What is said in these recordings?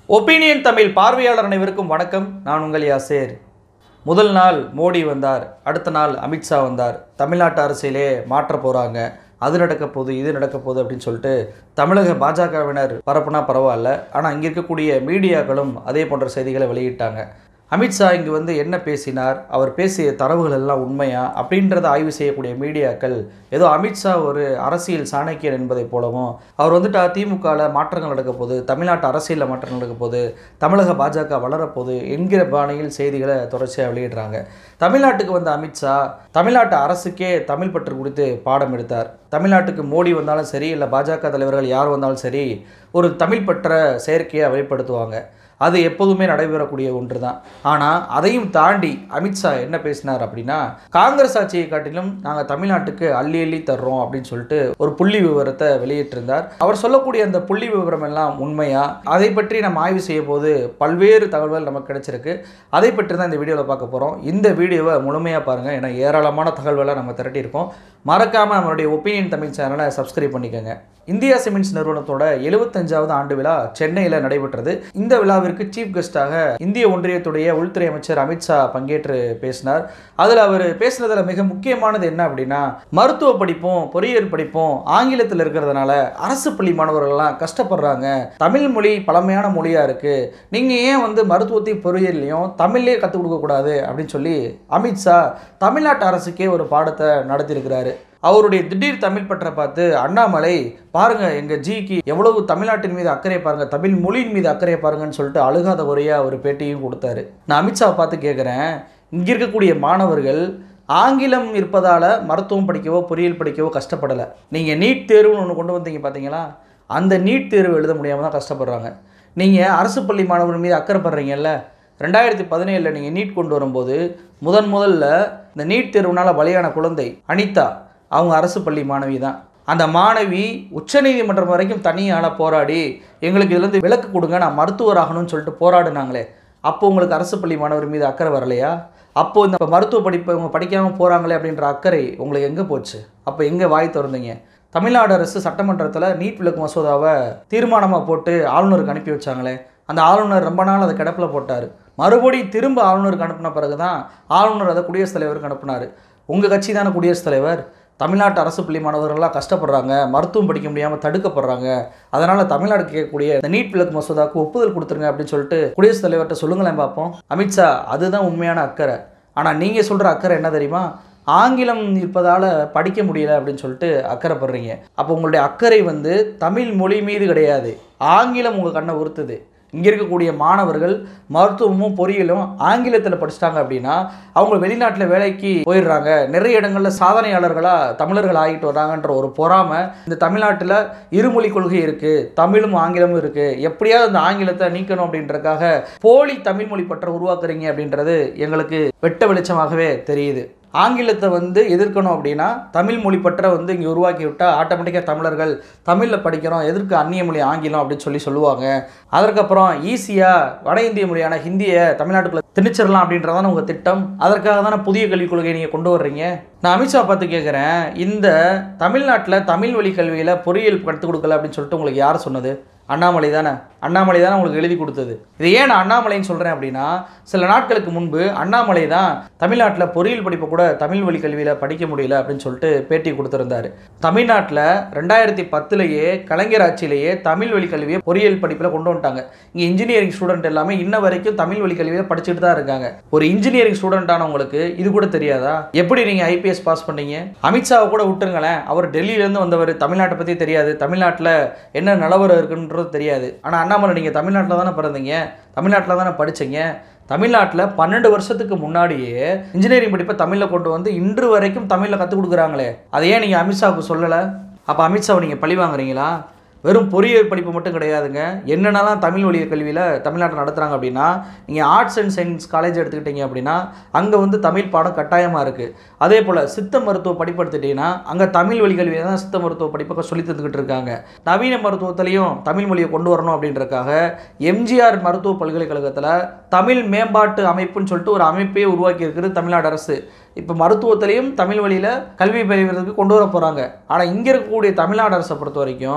opinion Tamil பார்வையாளர் அனைவருக்கும் வணக்கம் நான் உங்கள் யாசேர் முதல் நாள் மோடி வந்தார் அடுத்த நாள் அமித்ஷா வந்தார் தமிழ்நாட்டு அரசியலே மாற்ற போகிறாங்க அது நடக்க போகுது இது நடக்க போகுது அப்படின்னு சொல்லிட்டு தமிழக பாஜகவினர் பரப்புனா பரவாயில்ல ஆனால் இங்கே இருக்கக்கூடிய மீடியாக்களும் அதே போன்ற செய்திகளை வெளியிட்டாங்க அமித்ஷா இங்கு வந்து என்ன பேசினார் அவர் பேசிய தரவுகள் எல்லாம் உண்மையா அப்படின்றத ஆய்வு செய்யக்கூடிய மீடியாக்கள் ஏதோ அமித்ஷா ஒரு அரசியல் சாணக்கியர் என்பதைப் போலவும் அவர் வந்துட்டு திமுகவில் மாற்றங்கள் நடக்க போகுது தமிழ்நாட்டு அரசியலில் மாற்றங்கள் நடக்க போகுது தமிழக பாஜக வளரப்போகுது என்கிற பாணியில் செய்திகளை தொடர்ச்சியாக வெளியிடுறாங்க தமிழ்நாட்டுக்கு வந்த அமித்ஷா தமிழ்நாட்டு அரசுக்கே தமிழ் பற்று குறித்து பாடம் எடுத்தார் தமிழ்நாட்டுக்கு மோடி வந்தாலும் சரி இல்லை பாஜக தலைவர்கள் யார் வந்தாலும் சரி ஒரு தமிழ் பற்ற செயற்கையாக வெளிப்படுத்துவாங்க அது எப்போதுமே நடைபெறக்கூடிய ஒன்று தான் ஆனால் அதையும் தாண்டி அமித்ஷா என்ன பேசினார் அப்படின்னா காங்கிரஸ் ஆட்சியை காட்டிலும் நாங்கள் தமிழ்நாட்டுக்கு அள்ளி அள்ளி தர்றோம் அப்படின்னு சொல்லிட்டு ஒரு புள்ளி விவரத்தை வெளியிட்டிருந்தார் அவர் சொல்லக்கூடிய அந்த புள்ளி விவரம் எல்லாம் உண்மையா அதை பற்றி நம்ம ஆய்வு செய்ய போது பல்வேறு தகவல்கள் நமக்கு கிடைச்சிருக்கு அதை பற்றி தான் இந்த வீடியோவில் பார்க்க போகிறோம் இந்த வீடியோவை முழுமையாக பாருங்கள் ஏன்னா ஏராளமான தகவல்களை நம்ம திரட்டியிருக்கோம் மறக்காமல் நம்மளுடைய ஒப்பீனியன் தமிழ் சேனலை சப்ஸ்கிரைப் பண்ணிக்கோங்க இந்தியா சிமெண்ட்ஸ் நிறுவனத்தோட எழுபத்தஞ்சாவது ஆண்டு விழா சென்னையில் நடைபெற்றது இந்த விழாவிற்கு சீஃப் கெஸ்டாக இந்திய ஒன்றியத்துடைய உள்துறை அமைச்சர் அமித்ஷா பங்கேற்று பேசினார் அதில் அவர் பேசுனதுல மிக முக்கியமானது என்ன அப்படின்னா மருத்துவ படிப்பும் பொறியியல் படிப்பும் ஆங்கிலத்தில் இருக்கிறதுனால அரசு பள்ளி மாணவர்கள்லாம் கஷ்டப்படுறாங்க தமிழ் மொழி பழமையான மொழியாக இருக்குது நீங்கள் ஏன் வந்து மருத்துவத்தையும் பொறியியல்லையும் தமிழ்லேயே கற்றுக் கொடுக்கக்கூடாது அப்படின்னு சொல்லி அமித்ஷா தமிழ்நாட்டு அரசுக்கே ஒரு பாடத்தை நடத்தியிருக்கிறாரு அவருடைய திடீர் தமிழ் பற்றை பார்த்து அண்ணாமலை பாருங்க எங்க ஜிக்கு எவ்வளவு தமிழ்நாட்டின் மீது அக்கறை பாருங்க தமிழ் மொழியின் மீது அக்கறை பாருங்கன்னு சொல்லிட்டு அழுகாத குறையா ஒரு பேட்டியும் கொடுத்தாரு நான் அமித்ஷாவை பார்த்து கேட்குறேன் இங்க இருக்கக்கூடிய மாணவர்கள் ஆங்கிலம் இருப்பதால் மருத்துவம் படிக்கவோ பொறியியல் படிக்கவோ கஷ்டப்படலை நீங்கள் நீட் தேர்வுன்னு ஒன்று கொண்டு வந்தீங்க பார்த்தீங்களா அந்த நீட் தேர்வு எழுத முடியாமல் தான் கஷ்டப்படுறாங்க நீங்கள் அரசு பள்ளி மாணவர்கள் மீது அக்கறைப்படுறீங்கல்ல ரெண்டாயிரத்தி பதினேழில் நீங்கள் நீட் கொண்டு வரும்போது முதன் முதல்ல இந்த நீட் தேர்வுனால பலியான குழந்தை அனிதா அவங்க அரசு பள்ளி மாணவி தான் அந்த மாணவி உச்சநீதிமன்றம் வரைக்கும் தனியால் போராடி எங்களுக்கு இதுலேருந்து விலக்கு கொடுங்க நான் மருத்துவர் ஆகணும்னு சொல்லிட்டு போராடினாங்களே அப்போ உங்களுக்கு அரசு பள்ளி மாணவர் மீது அக்கறை வரலையா அப்போது இந்த மருத்துவ படிப்பை இவங்க படிக்காமல் போகிறாங்களே அப்படின்ற அக்கறை உங்களுக்கு எங்கே போச்சு அப்போ எங்கே வாய் திறந்தீங்க தமிழ்நாடு அரசு சட்டமன்றத்தில் நீட் விலக்கு மசோதாவை தீர்மானமாக போட்டு ஆளுநருக்கு அனுப்பி வச்சாங்களே அந்த ஆளுநர் ரொம்ப நாள் அதை கிடப்பில் போட்டார் மறுபடியும் திரும்ப ஆளுநருக்கு அனுப்பின பிறகு தான் ஆளுநர் அதை குடியரசுத் தலைவருக்கு அனுப்புனார் உங்கள் கட்சி தானே குடியரசுத் தலைவர் தமிழ்நாட்டு அரசு பள்ளி மாணவர்கள்லாம் கஷ்டப்படுறாங்க மருத்துவம் படிக்க முடியாமல் தடுக்கப்படுறாங்க அதனால் தமிழ்நாடு கேட்கக்கூடிய இந்த நீட் விலக்கு மசோதாவுக்கு ஒப்புதல் கொடுத்துருங்க அப்படின்னு சொல்லிட்டு குடியரசுத் தலைவர்கிட்ட சொல்லுங்களேன் பார்ப்போம் அமித்ஷா அதுதான் உண்மையான அக்கறை ஆனால் நீங்கள் சொல்கிற அக்கறை என்ன தெரியுமா ஆங்கிலம் இருப்பதால் படிக்க முடியல அப்படின்னு சொல்லிட்டு அக்கறைப்படுறீங்க அப்போ உங்களுடைய அக்கறை வந்து தமிழ் மொழி மீது கிடையாது ஆங்கிலம் உங்கள் கண்ணை உறுத்துது இங்கே இருக்கக்கூடிய மாணவர்கள் மருத்துவமும் பொறியியலும் ஆங்கிலத்தில் படிச்சிட்டாங்க அப்படின்னா அவங்க வெளிநாட்டில் வேலைக்கு போயிடுறாங்க நிறைய இடங்களில் சாதனையாளர்களாக தமிழர்கள் ஆகிட்டு வர்றாங்கன்ற ஒரு பொறாமை இந்த தமிழ்நாட்டில் இருமொழி கொள்கை இருக்குது தமிழும் ஆங்கிலமும் இருக்குது எப்படியாவது அந்த ஆங்கிலத்தை நீக்கணும் அப்படின்றதுக்காக போலி தமிழ் மொழி பற்ற உருவாக்குறீங்க அப்படின்றது எங்களுக்கு வெட்ட வெளிச்சமாகவே தெரியுது ஆங்கிலத்தை வந்து எதிர்க்கணும் அப்படின்னா தமிழ் மொழி பற்ற வந்து இங்கே உருவாக்கி விட்டால் ஆட்டோமேட்டிக்காக தமிழர்கள் தமிழில் படிக்கிறோம் எதற்கு அந்நிய மொழி ஆங்கிலம் அப்படின்னு சொல்லி சொல்லுவாங்க அதற்கப்புறம் ஈஸியாக வட இந்திய மொழியான ஹிந்தியை தமிழ்நாட்டுக்குள்ளே திணிச்சிடலாம் அப்படின்றதான உங்கள் திட்டம் அதற்காக தானே புதிய கல்விக் கொள்கையை நீங்கள் கொண்டு வர்றீங்க நான் அமித்ஷா பார்த்து கேட்குறேன் இந்த தமிழ்நாட்டில் தமிழ் வழி கல்வியில் பொறியியல் கற்றுக் கொடுக்கல அப்படின்னு சொல்லிட்டு உங்களுக்கு யார் சொன்னது அண்ணாமலை தானே அண்ணாமலை தானே உங்களுக்கு எழுதி கொடுத்தது இது ஏன் நான் அண்ணாமலைன்னு சொல்கிறேன் அப்படின்னா சில நாட்களுக்கு முன்பு அண்ணாமலை தான் தமிழ்நாட்டில் பொறியியல் படிப்பை கூட தமிழ் வழி கல்வியில் படிக்க முடியல அப்படின்னு சொல்லிட்டு பேட்டி கொடுத்துருந்தாரு தமிழ்நாட்டில் ரெண்டாயிரத்தி பத்துலேயே கலைஞர் ஆட்சியிலேயே தமிழ் வழி கல்வியை பொறியியல் படிப்பில் கொண்டு வந்துட்டாங்க இங்கே இன்ஜினியரிங் ஸ்டூடெண்ட் எல்லாமே இன்ன வரைக்கும் தமிழ் வழி கல்வியில் படிச்சுட்டு தான் இருக்காங்க ஒரு இன்ஜினியரிங் ஸ்டூடெண்டானவங்களுக்கு இது கூட தெரியாதா எப்படி நீங்கள் ஐபிஎஸ் பாஸ் பண்ணீங்க அமித்ஷாவை கூட விட்டுருங்களேன் அவர் டெல்லியிலேருந்து வந்தவர் தமிழ்நாட்டை பற்றி தெரியாது தமிழ்நாட்டில் என்ன நிலவரம் இருக்குன்றது தெரியாது ஆனால் அண்ணாமலை நீங்கள் தமிழ்நாட்டில் தானே பிறந்தீங்க தமிழ்நாட்டில் தானே படிச்சீங்க தமிழ்நாட்டில் பன்னெண்டு வருஷத்துக்கு முன்னாடியே இன்ஜினியரிங் படிப்பை தமிழில் கொண்டு வந்து இன்று வரைக்கும் தமிழில் கற்றுக் கொடுக்குறாங்களே அதை ஏன் நீங்கள் அமித்ஷாவுக்கு சொல்லலை அப்போ அமித்ஷாவை நீங்கள் பழி வாங்குறீங்களா வெறும் பொறியியல் படிப்பு மட்டும் கிடையாதுங்க என்னென்னலாம் தமிழ் வழி கல்வியில் தமிழ்நாட்டில் நடத்துகிறாங்க அப்படின்னா நீங்கள் ஆர்ட்ஸ் அண்ட் சயின்ஸ் காலேஜ் எடுத்துக்கிட்டீங்க அப்படின்னா அங்கே வந்து தமிழ் பாடம் கட்டாயமாக இருக்குது அதே போல் சித்த மருத்துவ படிப்பு எடுத்துக்கிட்டிங்கன்னா அங்கே தமிழ் வழி கல்வியை தான் சித்த மருத்துவ படிப்பை சொல்லி தந்துக்கிட்டு இருக்காங்க நவீன மருத்துவத்திலையும் தமிழ் மொழியை கொண்டு வரணும் அப்படின்றக்காக எம்ஜிஆர் மருத்துவ பல்கலைக்கழகத்தில் தமிழ் மேம்பாட்டு அமைப்புன்னு சொல்லிட்டு ஒரு அமைப்பே உருவாக்கி இருக்கிறது தமிழ்நாடு அரசு இப்போ மருத்துவத்திலையும் தமிழ் வழியில் கல்வி பயிர்வதற்கு கொண்டு வர போகிறாங்க ஆனால் இங்கே இருக்கக்கூடிய தமிழ்நாடு அரசை பொறுத்த வரைக்கும்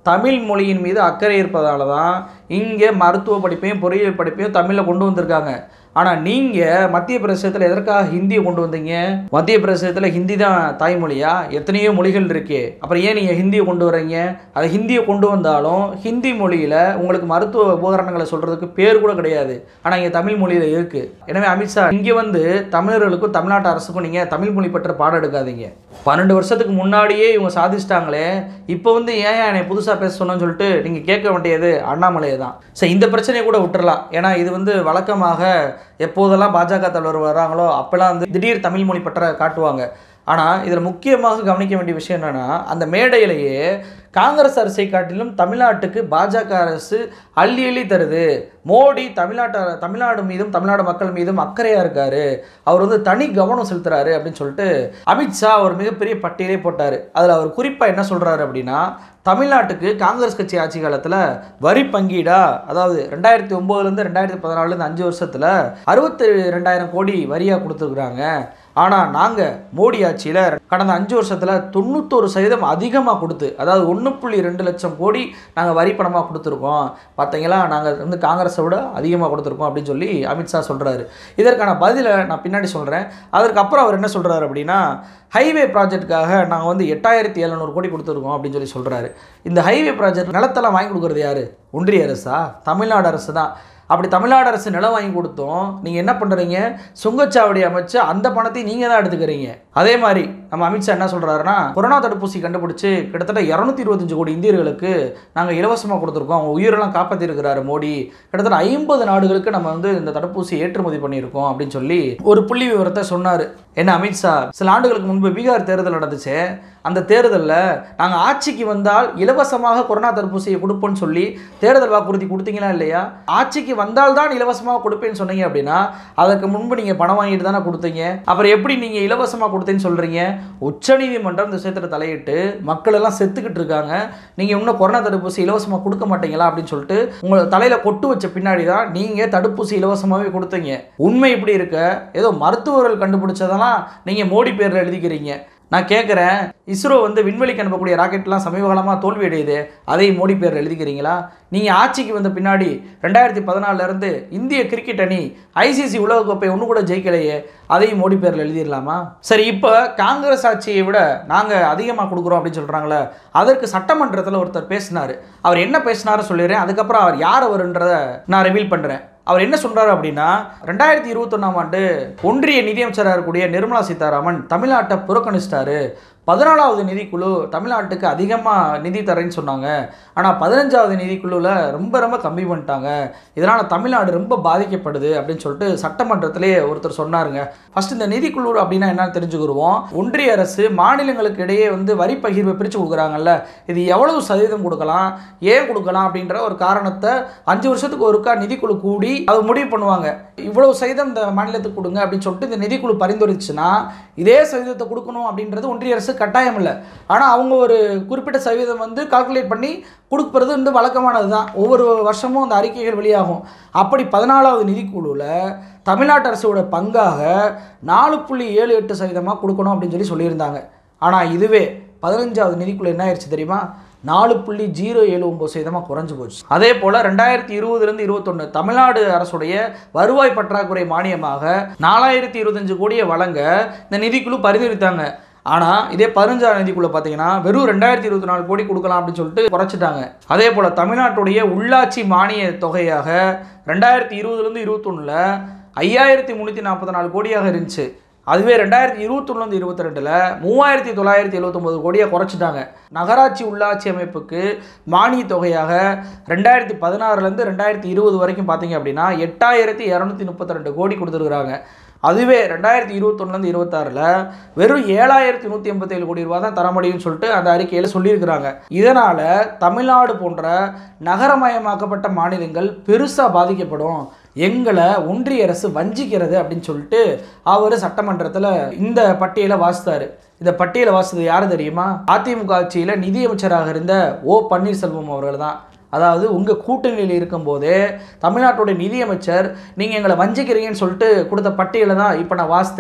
தமிழ் மொழியின் மீது அக்கறை இருப்பதால தான் இங்கே மருத்துவ படிப்பையும் பொறியியல் படிப்பையும் தமிழில் கொண்டு வந்திருக்காங்க ஆனால் நீங்கள் மத்திய பிரதேசத்தில் எதற்காக ஹிந்தியை கொண்டு வந்தீங்க மத்திய பிரதேசத்தில் ஹிந்தி தான் தாய்மொழியா எத்தனையோ மொழிகள் இருக்கே அப்புறம் ஏன் நீங்கள் ஹிந்தியை கொண்டு வர்றீங்க அதை ஹிந்தியை கொண்டு வந்தாலும் ஹிந்தி மொழியில் உங்களுக்கு மருத்துவ உபகரணங்களை சொல்கிறதுக்கு பேர் கூட கிடையாது ஆனால் இங்கே தமிழ் மொழியில் இருக்குது எனவே அமித்ஷா இங்கே வந்து தமிழர்களுக்கும் தமிழ்நாட்டு அரசுக்கும் நீங்கள் தமிழ் மொழி பற்ற பாடம் எடுக்காதீங்க பன்னெண்டு வருஷத்துக்கு முன்னாடியே இவங்க சாதிச்சிட்டாங்களே இப்போ வந்து ஏன் என்னை புதுசாக பேச சொன்னோன்னு சொல்லிட்டு நீங்கள் கேட்க வேண்டியது அண்ணாமலையை தான் சரி இந்த பிரச்சனையை கூட விட்டுறலாம் ஏன்னா இது வந்து வழக்கமாக எப்போதெல்லாம் பாஜக தலைவர் வர்றாங்களோ அப்போல்லாம் வந்து திடீர் தமிழ் மொழி பற்ற காட்டுவாங்க ஆனால் இதில் முக்கியமாக கவனிக்க வேண்டிய விஷயம் என்னென்னா அந்த மேடையிலேயே காங்கிரஸ் அரசை காட்டிலும் தமிழ்நாட்டுக்கு பாஜக அரசு அள்ளி அள்ளி தருது மோடி தமிழ்நாட்டு தமிழ்நாடு மீதும் தமிழ்நாடு மக்கள் மீதும் அக்கறையாக இருக்காரு அவர் வந்து தனி கவனம் செலுத்துறாரு அப்படின்னு சொல்லிட்டு அமித்ஷா ஒரு மிகப்பெரிய பட்டியலே போட்டார் அதில் அவர் குறிப்பாக என்ன சொல்கிறாரு அப்படின்னா தமிழ்நாட்டுக்கு காங்கிரஸ் கட்சி ஆட்சி காலத்தில் வரி பங்கீடா அதாவது ரெண்டாயிரத்தி ஒம்போதுலேருந்து ரெண்டாயிரத்தி பதினாலுலேருந்து அஞ்சு வருஷத்தில் அறுபத்தி ரெண்டாயிரம் கோடி வரியாக கொடுத்துருக்குறாங்க ஆனால் நாங்கள் மோடி ஆட்சியில் கடந்த அஞ்சு வருஷத்தில் தொண்ணூத்தொரு சதவீதம் அதிகமாக கொடுத்து அதாவது ஒன்று புள்ளி ரெண்டு லட்சம் கோடி நாங்கள் வரி பணமாக கொடுத்துருக்கோம் பார்த்தீங்களா நாங்கள் வந்து காங்கிரஸை விட அதிகமாக கொடுத்துருக்கோம் அப்படின்னு சொல்லி அமித்ஷா சொல்கிறாரு இதற்கான பதிலை நான் பின்னாடி சொல்கிறேன் அதற்கப்புறம் அவர் என்ன சொல்கிறாரு அப்படின்னா ஹைவே ப்ராஜெக்ட்டுக்காக நாங்கள் வந்து எட்டாயிரத்தி எழுநூறு கோடி கொடுத்துருக்கோம் அப்படின்னு சொல்லி சொல்கிறாரு இந்த ஹைவே ப்ராஜெக்ட் நிலத்தெல்லாம் வாங்கி கொடுக்குறது யார் ஒன்றிய அரசா தமிழ்நாடு அரசு தான் அப்படி தமிழ்நாடு அரசு நிலம் வாங்கி கொடுத்தோம் நீங்கள் என்ன பண்ணுறீங்க சுங்கச்சாவடி அமைச்சு அந்த பணத்தை நீங்கள் தான் எடுத்துக்கிறீங்க அதே மாதிரி நம்ம அமித்ஷா என்ன சொல்கிறாருன்னா கொரோனா தடுப்பூசி கண்டுபிடிச்சு கிட்டத்தட்ட இரநூத்தி இருபத்தஞ்சு கோடி இந்தியர்களுக்கு நாங்கள் இலவசமாக கொடுத்துருக்கோம் அவங்க உயிரெல்லாம் காப்பாற்றிருக்கிறாரு மோடி கிட்டத்தட்ட ஐம்பது நாடுகளுக்கு நம்ம வந்து இந்த தடுப்பூசி ஏற்றுமதி பண்ணியிருக்கோம் அப்படின்னு சொல்லி ஒரு புள்ளி விவரத்தை சொன்னார் என்ன அமித்ஷா சில ஆண்டுகளுக்கு முன்பு பீகார் தேர்தல் நடந்துச்சு அந்த தேர்தலில் நாங்கள் ஆட்சிக்கு வந்தால் இலவசமாக கொரோனா தடுப்பூசியை கொடுப்போம்னு சொல்லி தேர்தல் வாக்குறுதி கொடுத்தீங்களா இல்லையா ஆட்சிக்கு வந்தால் தான் இலவசமாக கொடுப்பேன்னு சொன்னீங்க அப்படின்னா அதற்கு முன்பு நீங்கள் பணம் வாங்கிட்டு தானே கொடுத்தீங்க அப்புறம் எப்படி நீங்கள் இலவசமாக கொடுத்தேன்னு சொல்கிறீங்க உச்சநீதிமன்றம் இந்த விஷயத்தில் தலையிட்டு மக்கள் எல்லாம் செத்துக்கிட்டு இருக்காங்க நீங்கள் இன்னும் கொரோனா தடுப்பூசி இலவசமாக கொடுக்க மாட்டீங்களா அப்படின்னு சொல்லிட்டு உங்களை தலையில் கொட்டு வச்ச பின்னாடி தான் நீங்கள் தடுப்பூசி இலவசமாகவே கொடுத்தீங்க உண்மை இப்படி இருக்க ஏதோ மருத்துவர்கள் கண்டுபிடிச்சதெல்லாம் நீங்கள் மோடி பேரில் எழுதிக்கிறீங்க நான் கேட்குறேன் இஸ்ரோ வந்து விண்வெளிக்கு அனுப்பக்கூடிய ராக்கெட்லாம் சமீப காலமாக தோல்வி அடையுது அதையும் மோடி பேரில் எழுதிக்கிறீங்களா நீங்கள் ஆட்சிக்கு வந்த பின்னாடி ரெண்டாயிரத்தி பதினாலிருந்து இந்திய கிரிக்கெட் அணி ஐசிசி உலகக்கோப்பை ஒன்று கூட ஜெயிக்கலையே அதையும் மோடி பேரில் எழுதிடலாமா சரி இப்போ காங்கிரஸ் ஆட்சியை விட நாங்கள் அதிகமாக கொடுக்குறோம் அப்படின்னு சொல்கிறாங்களே அதற்கு சட்டமன்றத்தில் ஒருத்தர் பேசினார் அவர் என்ன பேசினாரு சொல்லிடுறேன் அதுக்கப்புறம் அவர் யார் அவருன்றதை நான் ரிவீல் பண்ணுறேன் அவர் என்ன சொல்றாரு அப்படின்னா ரெண்டாயிரத்தி இருபத்தொன்னாம் ஆண்டு ஒன்றிய நிதியமைச்சராக இருக்கக்கூடிய நிர்மலா சீதாராமன் தமிழ்நாட்டை புறக்கணிச்சிட்டாரு பதினாலாவது நிதிக்குழு தமிழ்நாட்டுக்கு அதிகமாக நிதி தரேன்னு சொன்னாங்க ஆனால் பதினஞ்சாவது நிதிக்குழுவில் ரொம்ப ரொம்ப கம்மி பண்ணிட்டாங்க இதனால் தமிழ்நாடு ரொம்ப பாதிக்கப்படுது அப்படின்னு சொல்லிட்டு சட்டமன்றத்திலே ஒருத்தர் சொன்னாருங்க ஃபர்ஸ்ட் இந்த நிதிக்குழு அப்படின்னா என்னன்னு தெரிஞ்சுக்கிடுவோம் ஒன்றிய அரசு மாநிலங்களுக்கு இடையே வந்து வரி பகிர்வை பிரித்து கொடுக்குறாங்கல்ல இது எவ்வளவு சதவீதம் கொடுக்கலாம் ஏன் கொடுக்கலாம் அப்படின்ற ஒரு காரணத்தை அஞ்சு வருஷத்துக்கு ஒருக்கா நிதிக்குழு கூடி அது முடிவு பண்ணுவாங்க இவ்வளவு சதவீதம் இந்த மாநிலத்துக்கு கொடுங்க அப்படின்னு சொல்லிட்டு இந்த நிதிக்குழு பரிந்துரைச்சுன்னா இதே சதவீதத்தை கொடுக்கணும் அப்படின்றது ஒன்றிய அரசு கட்டாயம் இல்லை ஆனால் அவங்க ஒரு குறிப்பிட்ட சதவீதம் வந்து கால்குலேட் பண்ணி கொடுப்பது வந்து வழக்கமானது தான் ஒவ்வொரு வருஷமும் அந்த அறிக்கைகள் வெளியாகும் அப்படி பதினாலாவது நிதிக்குழுவில் தமிழ்நாட்டு அரசோட பங்காக நாலு புள்ளி ஏழு எட்டு சதவீதமாக கொடுக்கணும் அப்படின்னு சொல்லி சொல்லியிருந்தாங்க ஆனால் இதுவே பதினஞ்சாவது நிதிக்குழு என்ன ஆயிடுச்சு தெரியுமா நாலு புள்ளி ஜீரோ ஏழு ஒம்பது சதவீதமாக குறைஞ்சு போச்சு அதே போல் ரெண்டாயிரத்தி இருபதுலேருந்து இருபத்தொன்று தமிழ்நாடு அரசுடைய வருவாய் பற்றாக்குறை மானியமாக நாலாயிரத்தி இருபத்தஞ்சு கோடியை வழங்க இந்த நிதிக்குழு பரிந்துரைத்தாங்க ஆனால் இதே பதினஞ்சாம் நிதிக்குள்ள பார்த்தீங்கன்னா வெறும் ரெண்டாயிரத்தி இருபத்தி நாலு கோடி கொடுக்கலாம் அப்படின்னு சொல்லிட்டு குறைச்சிட்டாங்க அதே போல் தமிழ்நாட்டுடைய உள்ளாட்சி மானிய தொகையாக ரெண்டாயிரத்தி இருபதுலேருந்து இருபத்தொன்னில் ஐயாயிரத்தி முந்நூற்றி நாற்பத்தி நாலு கோடியாக இருந்துச்சு அதுவே ரெண்டாயிரத்தி இருபத்தொன்னுலேருந்து இருபத்தி ரெண்டில் மூவாயிரத்தி தொள்ளாயிரத்தி எழுபத்தொம்பது கோடியை குறைச்சிட்டாங்க நகராட்சி உள்ளாட்சி அமைப்புக்கு மானிய தொகையாக ரெண்டாயிரத்தி பதினாறுலேருந்து ரெண்டாயிரத்தி இருபது வரைக்கும் பார்த்தீங்க அப்படின்னா எட்டாயிரத்தி இரநூத்தி முப்பத்தி ரெண்டு கோடி கொடுத்துருக்குறாங்க அதுவே ரெண்டாயிரத்தி இருபத்தொன்னுலேருந்து இருபத்தாறில் வெறும் ஏழாயிரத்தி நூற்றி எண்பத்தேழு கோடி ரூபா தான் தர முடியும்னு சொல்லிட்டு அந்த அறிக்கையில் சொல்லியிருக்கிறாங்க இதனால் தமிழ்நாடு போன்ற நகரமயமாக்கப்பட்ட மாநிலங்கள் பெருசாக பாதிக்கப்படும் எங்களை ஒன்றிய அரசு வஞ்சிக்கிறது அப்படின்னு சொல்லிட்டு அவர் சட்டமன்றத்தில் இந்த பட்டியலை வாசித்தார் இந்த பட்டியலை வாசித்தது யார் தெரியுமா அதிமுக ஆட்சியில் நிதியமைச்சராக இருந்த ஓ பன்னீர்செல்வம் அவர்கள் தான் அதாவது உங்கள் கூட்டணியில் இருக்கும்போதே தமிழ்நாட்டுடைய நிதியமைச்சர் நீங்கள் எங்களை வஞ்சிக்கிறீங்கன்னு சொல்லிட்டு கொடுத்த பட்டியலை தான் இப்போ நான் வாசித்தேன்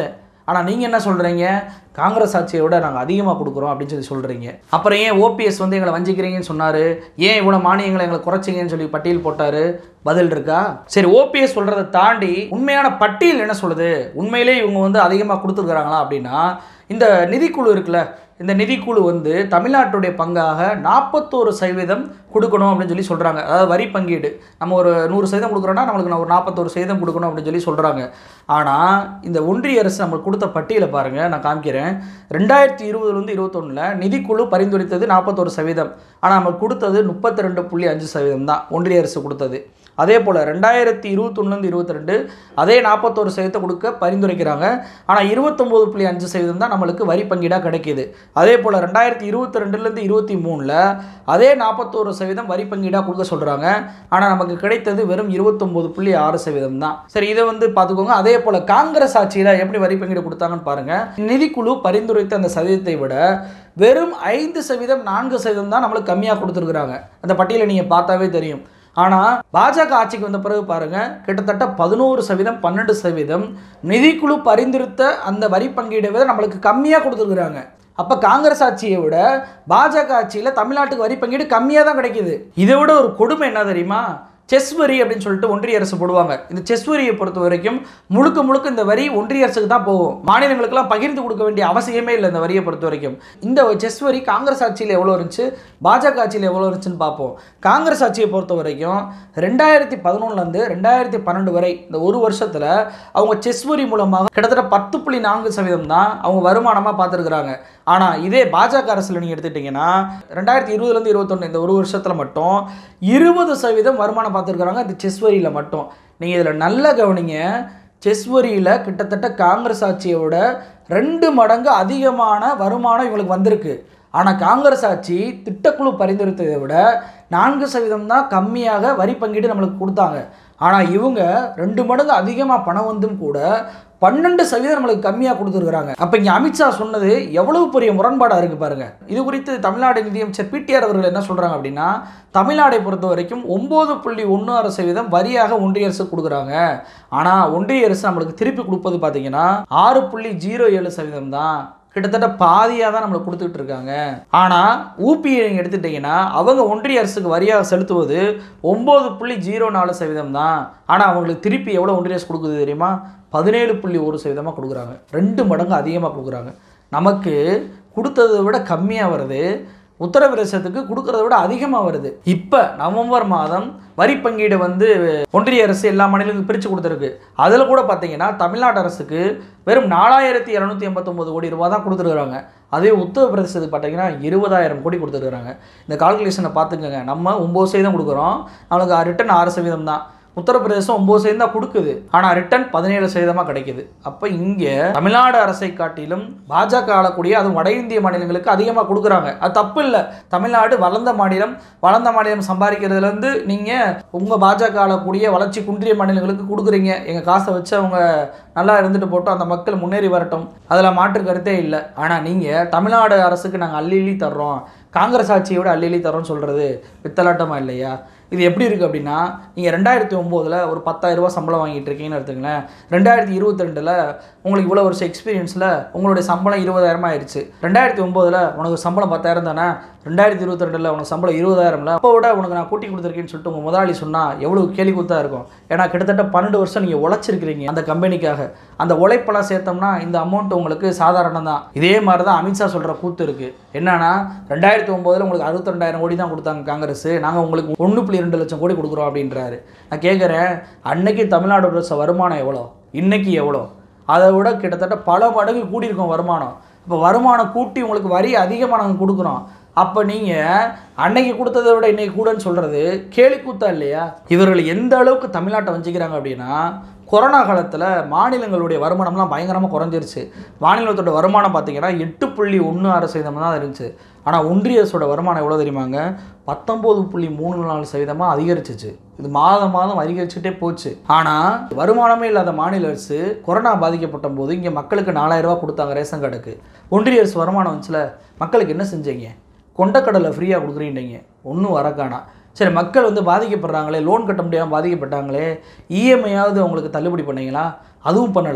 ஆனால் நீங்கள் என்ன சொல்கிறீங்க காங்கிரஸ் ஆட்சியை விட நாங்கள் அதிகமாக கொடுக்குறோம் அப்படின்னு சொல்லி சொல்கிறீங்க அப்புறம் ஏன் ஓபிஎஸ் வந்து எங்களை வஞ்சிக்கிறீங்கன்னு சொன்னார் ஏன் இவ்வளோ மானியங்களை எங்களை குறைச்சிங்கன்னு சொல்லி பட்டியல் போட்டார் பதில் இருக்கா சரி ஓபிஎஸ் சொல்கிறத தாண்டி உண்மையான பட்டியல் என்ன சொல்லுது உண்மையிலே இவங்க வந்து அதிகமாக கொடுத்துருக்குறாங்களா அப்படின்னா இந்த நிதிக்குழு இருக்குல்ல இந்த நிதிக்குழு வந்து தமிழ்நாட்டுடைய பங்காக நாற்பத்தோரு சதவீதம் கொடுக்கணும் அப்படின்னு சொல்லி சொல்கிறாங்க அதாவது வரி பங்கீடு நம்ம ஒரு நூறு சதவீதம் கொடுக்குறோன்னா நம்மளுக்கு நான் ஒரு நாற்பத்தோரு சதவீதம் கொடுக்கணும் அப்படின்னு சொல்லி சொல்கிறாங்க ஆனால் இந்த ஒன்றிய அரசு நம்மளுக்கு கொடுத்த பட்டியலை பாருங்கள் நான் காமிக்கிறேன் ரெண்டாயிரத்தி இருபதுலேருந்து இருபத்தொன்னில் நிதிக்குழு பரிந்துரைத்தது நாற்பத்தோரு சதவீதம் ஆனால் நம்ம கொடுத்தது முப்பத்தி ரெண்டு புள்ளி அஞ்சு சதவீதம் தான் ஒன்றிய அரசு கொடுத்தது அதே போல் ரெண்டாயிரத்தி இருபத்தொன்னுலேருந்து இருபத்தி ரெண்டு அதே நாற்பத்தோரு சதவீதத்தை கொடுக்க பரிந்துரைக்கிறாங்க ஆனால் இருபத்தொம்போது புள்ளி அஞ்சு சதவீதம் தான் நம்மளுக்கு வரி பங்கீடாக கிடைக்கிது அதே போல் ரெண்டாயிரத்தி இருபத்தி ரெண்டுலேருந்து இருபத்தி மூணில் அதே நாற்பத்தோரு சதவீதம் வரி பங்கீடாக கொடுக்க சொல்கிறாங்க ஆனால் நமக்கு கிடைத்தது வெறும் இருபத்தொம்போது புள்ளி ஆறு சதவீதம் தான் சரி இதை வந்து பார்த்துக்கோங்க அதே போல் காங்கிரஸ் ஆட்சியில் எப்படி வரி பங்கீடு கொடுத்தாங்கன்னு பாருங்கள் நிதிக்குழு பரிந்துரைத்த அந்த சதவீதத்தை விட வெறும் ஐந்து சதவீதம் நான்கு சதவீதம் தான் நம்மளுக்கு கம்மியாக கொடுத்துருக்குறாங்க அந்த பட்டியலை நீங்கள் பார்த்தாவே தெரியும் ஆனால் பாஜக ஆட்சிக்கு வந்த பிறகு பாருங்க கிட்டத்தட்ட பதினோரு சதவீதம் பன்னெண்டு சதவீதம் நிதிக்குழு பரிந்துரைத்த அந்த வரி பங்கீடை விட நம்மளுக்கு கம்மியாக கொடுத்துருக்குறாங்க அப்போ காங்கிரஸ் ஆட்சியை விட பாஜக ஆட்சியில் தமிழ்நாட்டுக்கு வரி பங்கீடு கம்மியாக தான் கிடைக்குது இதை விட ஒரு கொடுமை என்ன தெரியுமா செஸ் வரி அப்படின்னு சொல்லிட்டு ஒன்றிய அரசு போடுவாங்க இந்த செஸ் வரியை பொறுத்த வரைக்கும் முழுக்க முழுக்க இந்த வரி ஒன்றிய அரசுக்கு தான் போகும் மாநிலங்களுக்கெல்லாம் பகிர்ந்து கொடுக்க வேண்டிய அவசியமே இல்லை இந்த வரியை பொறுத்த வரைக்கும் இந்த செஸ் வரி காங்கிரஸ் ஆட்சியில் எவ்வளோ இருந்துச்சு பாஜக ஆட்சியில் எவ்வளோ இருந்துச்சுன்னு பார்ப்போம் காங்கிரஸ் ஆட்சியை பொறுத்த வரைக்கும் ரெண்டாயிரத்தி பதினொன்றுலேருந்து ரெண்டாயிரத்தி பன்னெண்டு வரை இந்த ஒரு வருஷத்தில் அவங்க செஸ் வரி மூலமாக கிட்டத்தட்ட பத்து புள்ளி நான்கு சதவீதம் தான் அவங்க வருமானமாக பார்த்துருக்குறாங்க ஆனால் இதே பாஜக அரசில் நீங்கள் எடுத்துக்கிட்டிங்கன்னா ரெண்டாயிரத்தி இருபதுலேருந்து இருபத்தொன்று இந்த ஒரு வருஷத்தில் மட்டும் இருபது சதவீதம் வருமானம் பார்த்துருக்குறாங்க இந்த செஸ் வரியில் மட்டும் நீங்கள் இதில் நல்லா கவனிங்க செஸ் வரியில் கிட்டத்தட்ட காங்கிரஸ் ஆட்சியோட ரெண்டு மடங்கு அதிகமான வருமானம் இவங்களுக்கு வந்திருக்கு ஆனால் காங்கிரஸ் ஆட்சி திட்டக்குழு பரிந்துரைத்ததை விட நான்கு சதவீதம் தான் கம்மியாக வரி பங்கீடு நம்மளுக்கு கொடுத்தாங்க ஆனால் இவங்க ரெண்டு மடங்கு அதிகமாக பணம் வந்தும் கூட பன்னெண்டு சதவீதம் நம்மளுக்கு கம்மியாக கொடுத்துருக்குறாங்க அப்போ இங்கே அமித்ஷா சொன்னது எவ்வளவு பெரிய முரண்பாடாக இருக்குது பாருங்க இது குறித்து தமிழ்நாடு நிதியமைச்சர் பிடிஆர் அவர்கள் என்ன சொல்கிறாங்க அப்படின்னா தமிழ்நாடை பொறுத்த வரைக்கும் ஒம்பது புள்ளி ஒன்று ஆறு சதவீதம் வரியாக ஒன்றிய அரசு கொடுக்குறாங்க ஆனால் ஒன்றிய அரசு நம்மளுக்கு திருப்பி கொடுப்பது பார்த்தீங்கன்னா ஆறு புள்ளி ஜீரோ ஏழு சதவீதம் தான் கிட்டத்தட்ட பாதியாக தான் நம்மளுக்கு கொடுத்துக்கிட்டு இருக்காங்க ஆனால் ஊபியை நீங்கள் எடுத்துட்டிங்கன்னா அவங்க ஒன்றிய அரசுக்கு வரியாக செலுத்துவது ஒம்பது புள்ளி ஜீரோ நாலு சதவீதம் தான் ஆனால் அவங்களுக்கு திருப்பி எவ்வளோ ஒன்றிய அரசு கொடுக்குது தெரியுமா பதினேழு புள்ளி ஒரு சதவீதமாக கொடுக்குறாங்க ரெண்டு மடங்கு அதிகமாக கொடுக்குறாங்க நமக்கு கொடுத்ததை விட கம்மியாக வருது உத்தரப்பிரதேசத்துக்கு கொடுக்கறத விட அதிகமாக வருது இப்போ நவம்பர் மாதம் வரி பங்கீடு வந்து ஒன்றிய அரசு எல்லா மாநிலங்களுக்கும் பிரித்து கொடுத்துருக்கு அதில் கூட பார்த்தீங்கன்னா தமிழ்நாடு அரசுக்கு வெறும் நாலாயிரத்தி இரநூத்தி எண்பத்தொம்போது கோடி ரூபா தான் கொடுத்துருக்குறாங்க அதே உத்தரப்பிரதேசத்துக்கு பார்த்தீங்கன்னா இருபதாயிரம் கோடி கொடுத்துருக்குறாங்க இந்த கால்குலேஷனை பார்த்துக்கோங்க நம்ம ஒம்பது சதவீதம் கொடுக்குறோம் அவங்களுக்கு ரிட்டர்ன் ஆறு சதவீதம் தான் உத்தரப்பிரதேசம் ஒம்பது சதவீதம் தான் கொடுக்குது ஆனால் ரிட்டர்ன் பதினேழு சதவீதமாக கிடைக்குது அப்போ இங்கே தமிழ்நாடு அரசை காட்டிலும் பாஜக ஆளக்கூடிய அதுவும் வட இந்திய மாநிலங்களுக்கு அதிகமாக கொடுக்குறாங்க அது தப்பு இல்லை தமிழ்நாடு வளர்ந்த மாநிலம் வளர்ந்த மாநிலம் சம்பாதிக்கிறதுலேருந்து நீங்கள் உங்கள் பாஜக ஆளக்கூடிய வளர்ச்சி குன்றிய மாநிலங்களுக்கு கொடுக்குறீங்க எங்கள் காசை வச்சு அவங்க நல்லா இருந்துட்டு போட்டோம் அந்த மக்கள் முன்னேறி வரட்டும் அதில் மாற்று கருத்தே இல்லை ஆனால் நீங்கள் தமிழ்நாடு அரசுக்கு நாங்கள் அள்ளி அள்ளி தர்றோம் காங்கிரஸ் ஆட்சியோட அள்ளி அள்ளி தரோம்னு சொல்கிறது பித்தலாட்டமா இல்லையா இது எப்படி இருக்குது அப்படின்னா நீங்கள் ரெண்டாயிரத்தி ஒம்போதில் ஒரு பத்தாயிரம் ரூபாய் சம்பளம் வாங்கிட்டு இருக்கீங்கன்னு எடுத்துங்களேன் ரெண்டாயிரத்தி இருபத்தி ரெண்டில் உங்களுக்கு இவ்வளோ வருஷம் எக்ஸ்பீரியன்ஸில் உங்களுடைய சம்பளம் இருபதாயிரமா ஆயிடுச்சு ரெண்டாயிரத்தி ஒம்போதில் உனக்கு சம்பளம் பத்தாயிரம் தானே ரெண்டாயிரத்தி இருபத்தி ரெண்டில் உனக்கு சம்பளம் இருபதாயிரம்ல அப்போ விட உனக்கு நான் கூட்டி கொடுத்துருக்கேன்னு சொல்லிட்டு உங்கள் முதலாளி சொன்னால் எவ்வளோ கேலி கூத்தா இருக்கும் ஏன்னா கிட்டத்தட்ட பன்னெண்டு வருஷம் நீங்கள் உழைச்சிருக்கிறீங்க அந்த கம்பெனிக்காக அந்த உழைப்பெல்லாம் சேர்த்தோம்னா இந்த அமௌண்ட் உங்களுக்கு சாதாரணம் தான் இதே மாதிரி தான் அமித்ஷா சொல்கிற கூத்து இருக்குது என்னன்னா ரெண்டாயிரத்தி ஒம்போதில் உங்களுக்கு அறுபத்தி ரெண்டாயிரம் கோடி தான் கொடுத்தாங்க காங்கிரஸ் நாங்கள் உங்களுக்கு ஒன்று புள்ளி ரெண்டு லட்சம் கோடி கொடுக்குறோம் அப்படின்றாரு நான் கேட்குறேன் அன்னைக்கு தமிழ்நாடு அரசு வருமானம் எவ்வளோ இன்னைக்கு எவ்வளோ அதை விட கிட்டத்தட்ட பல மடங்கு கூடியிருக்கும் வருமானம் இப்போ வருமானம் கூட்டி உங்களுக்கு வரி அதிகமாக நாங்கள் கொடுக்குறோம் அப்போ நீங்கள் அன்னைக்கு கொடுத்ததை விட இன்னைக்கு கூடன்னு சொல்கிறது கேலி கூத்தா இல்லையா இவர்கள் எந்த அளவுக்கு தமிழ்நாட்டை வஞ்சிக்கிறாங்க அப்படின்னா கொரோனா காலத்தில் மாநிலங்களுடைய வருமானம்லாம் பயங்கரமாக குறைஞ்சிருச்சு மாநிலத்தோட வருமானம் பார்த்தீங்கன்னா எட்டு புள்ளி ஒன்று ஆறு சதவீதம் தான் இருந்துச்சு ஆனால் ஒன்றிய அரசோட வருமானம் எவ்வளோ தெரியுமாங்க பத்தொம்போது புள்ளி மூணு நாலு சதவீதமாக அதிகரிச்சிச்சு இது மாதம் மாதம் அதிகரிச்சுட்டே போச்சு ஆனால் வருமானமே இல்லாத மாநில அரசு கொரோனா பாதிக்கப்பட்ட போது இங்கே மக்களுக்கு நாலாயிரம் ரூபாய் கொடுத்தாங்க ரேஷன் கார்டுக்கு ஒன்றிய அரசு வருமானம் வந்துச்சுல மக்களுக்கு என்ன செஞ்சீங்க கொண்டக்கடலை ஃப்ரீயாக கொடுக்குறீங்க ஒன்றும் வரக்கானா சரி மக்கள் வந்து பாதிக்கப்படுறாங்களே லோன் கட்ட முடியாமல் பாதிக்கப்பட்டாங்களே இஎம்ஐயாவது அவங்களுக்கு தள்ளுபடி பண்ணீங்களா அதுவும் பண்ணலை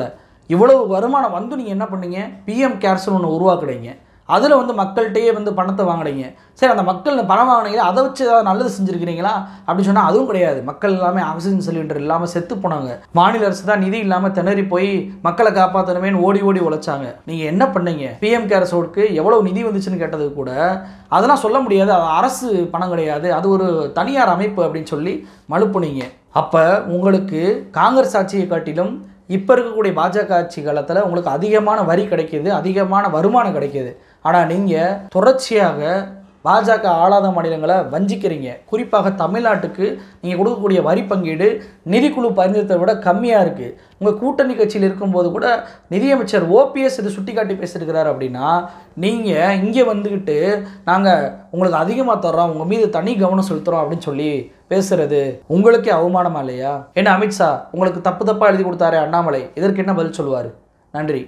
இவ்வளவு வருமானம் வந்து நீங்கள் என்ன பண்ணீங்க பிஎம் கேர்ஸ்னு ஒன்று உருவாக்குறீங்க அதில் வந்து மக்கள்கிட்டயே வந்து பணத்தை வாங்குறீங்க சரி அந்த மக்கள் பணம் வாங்கினீங்க அதை வச்சு ஏதாவது நல்லது செஞ்சுருக்கிறீங்களா அப்படின்னு சொன்னால் அதுவும் கிடையாது மக்கள் எல்லாமே ஆக்சிஜன் சிலிண்டர் இல்லாமல் செத்து போனாங்க மாநில அரசு தான் நிதி இல்லாமல் திணறி போய் மக்களை காப்பாற்றணுமேனு ஓடி ஓடி உழைச்சாங்க நீங்கள் என்ன பண்ணீங்க பிஎம் கேர்ஸோடுக்கு எவ்வளோ நிதி வந்துச்சுன்னு கேட்டது கூட அதெல்லாம் சொல்ல முடியாது அது அரசு பணம் கிடையாது அது ஒரு தனியார் அமைப்பு அப்படின்னு சொல்லி மழுப்புனீங்க அப்போ உங்களுக்கு காங்கிரஸ் ஆட்சியை காட்டிலும் இப்போ இருக்கக்கூடிய பாஜக ஆட்சி காலத்தில் உங்களுக்கு அதிகமான வரி கிடைக்கிது அதிகமான வருமானம் கிடைக்கிது ஆனால் நீங்கள் தொடர்ச்சியாக பாஜக ஆளாத மாநிலங்களை வஞ்சிக்கிறீங்க குறிப்பாக தமிழ்நாட்டுக்கு நீங்கள் கொடுக்கக்கூடிய வரி பங்கீடு நிதிக்குழு பரிந்துரைத்தை விட கம்மியாக இருக்குது உங்கள் கூட்டணி கட்சியில் இருக்கும்போது கூட நிதியமைச்சர் ஓபிஎஸ் இது சுட்டிக்காட்டி பேசியிருக்கிறார் அப்படின்னா நீங்கள் இங்கே வந்துக்கிட்டு நாங்கள் உங்களுக்கு அதிகமாக தர்றோம் உங்கள் மீது தனி கவனம் செலுத்துகிறோம் அப்படின்னு சொல்லி பேசுறது உங்களுக்கே அவமானமா இல்லையா என்ன அமித்ஷா உங்களுக்கு தப்பு தப்பாக எழுதி கொடுத்தாரு அண்ணாமலை இதற்கு என்ன பதில் சொல்லுவார் நன்றி